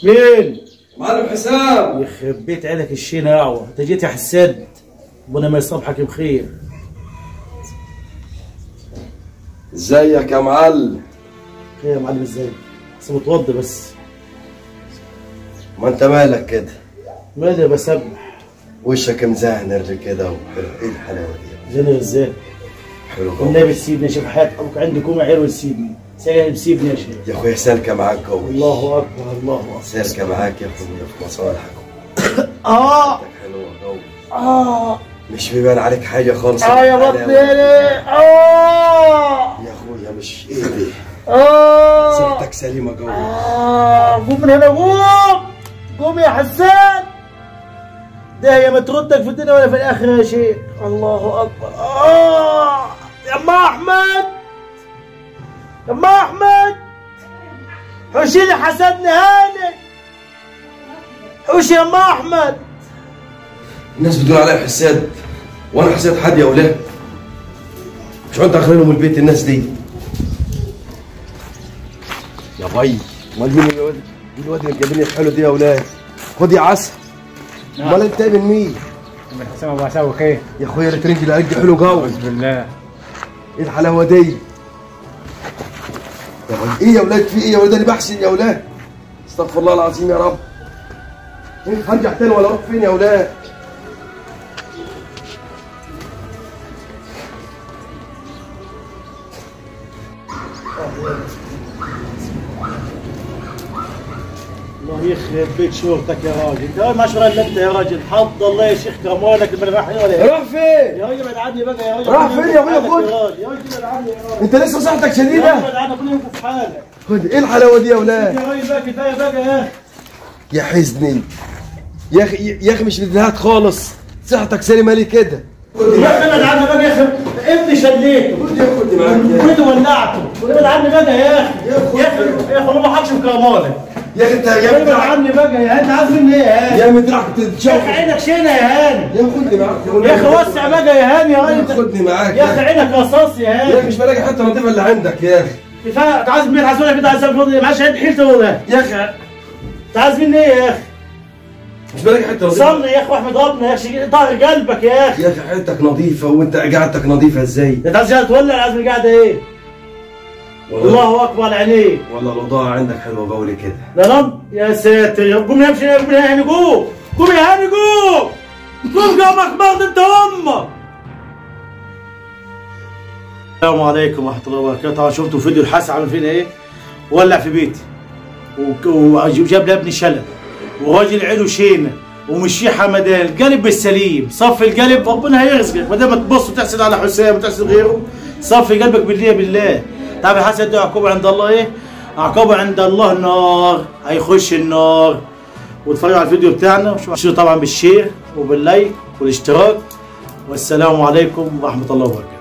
مين؟ معلم حسام يخرب بيت عينك الشينا يا عوض انت جيت يا حساد ربنا ما يصبحك بخير ازيك يا معلم خير يا معلم ازاي؟ بس متوضي بس ما انت مالك كده مالي بسبح وشك مزهنر كده وحلو ايه الحلاوه دي زين ازاي؟ حلو قوي والنبي تسيبني شوف حياة ابوك عندكم عير تسيبني سيدي تسيبني يا شيخ يا اخويا سالكه معاك قوي الله اكبر الله اكبر سالكه معاك يا اخويا في مصالحك اه حلوه قوي اه مش بيبان عليك حاجه خالص اه يا الحلاوة بطني دي. اه يا اخويا مش ايه دي اه صحتك سليمه قوي آه قوم من هنا قوم قوم يا حسان ده هي ما تردك في الدنيا ولا في الآخرة يا شيخ الله أكبر آه يا أم أحمد يا أم أحمد حوشي لي حسن نهاني حوشي يا أم أحمد الناس بتقول عليا حساد وانا حساد حد يا اولاد مش انت اخرينهم البيت الناس دي يا بي امال مين الواد مين الواد اللي جايبين الحلو دي يا اولاد خد يا عسل امال انت من مين من حسام ابو عساوي خير يا اخويا الترنج اللي عليك ده حلو قوي اعوذ بالله ايه الحلاوه دي يا ولد ايه يا ولاد في ايه يا ولاد انا بحسن يا ولاد استغفر الله العظيم يا رب ايه هرجع تاني ولا اروح فين يا ولاد الله يخرب بيت شورتك يا راجل ده ما شغل الا انت يا راجل حظ الله يا شيخ كرمونك من راح ولا إيه؟ راح فين يا راجل ابعد عني بقى يا راجل راح فين يا أبويا؟ خد خد. يا راجل ابعد عني يا راجل انت لسه صحتك يا شديده راجل ابعد عني كل يوم في حالك خد ايه الحلاوه دي يا ولاد يا راجل بقى كفايه بقى يا اخي يا حزني يا اخي يا اخي مش بدهات خالص صحتك سليمه ليه كده يا اخي ابعد عني بقى يا اخي ابني شليته خد يا خد معاك كنت ولعته ابعد عني بقى يا اخي يا أخوي. يا اخي يا اخي ما حدش بكرمونك يا اخي انت يا ابعد مدرعك عني بقى يا انت عايز مني ايه يا هاني يا مدرعك يا اخي تتشوف عينك شينا يا هاني يا خدني معاك يا اخي وسع بقى يا هاني يا راجل خدني معاك يا اخي عينك قصاص يا يا اخي هاني مش بلاقي حتى نظيفه اللي عندك يا اخي كفايه انت عايز مني عايز كده عايز فاضي معاش عندي حيلته ولا يا اخي انت عايز مني ايه يا اخي مش بلاقي حتى نظيفه صلي يا اخي واحمد ربنا يا اخي طهر قلبك يا اخي يا اخي حياتك نظيفه وانت قعدتك نظيفه ازاي انت عايز تولع عايز القعده ايه الله اكبر على عينيك والله الاوضاع عندك حلوه قولي كده يا رب يا ساتر قوم يا امشي قوم يا هاني قوم قوم يا هاني قوم قوم قومك برضه انت امك السلام عليكم ورحمه الله وبركاته طبعا شفتوا فيديو الحاسة عامل فينا ايه ولع في بيتي وك- وجاب لي ابني شلل وراجل عينه شينه ومشي حمدان القلب بالسليم صفي القلب ربنا هيرزقك ما دام تبص وتحسد على حسام وتحسد غيره صفي قلبك بالله بالله تعرف الحسد ده عقوبه عند الله ايه؟ عقوبه عند الله النار هيخش النار واتفرجوا على الفيديو بتاعنا وشوفوا طبعا بالشير وباللايك والاشتراك والسلام عليكم ورحمه الله وبركاته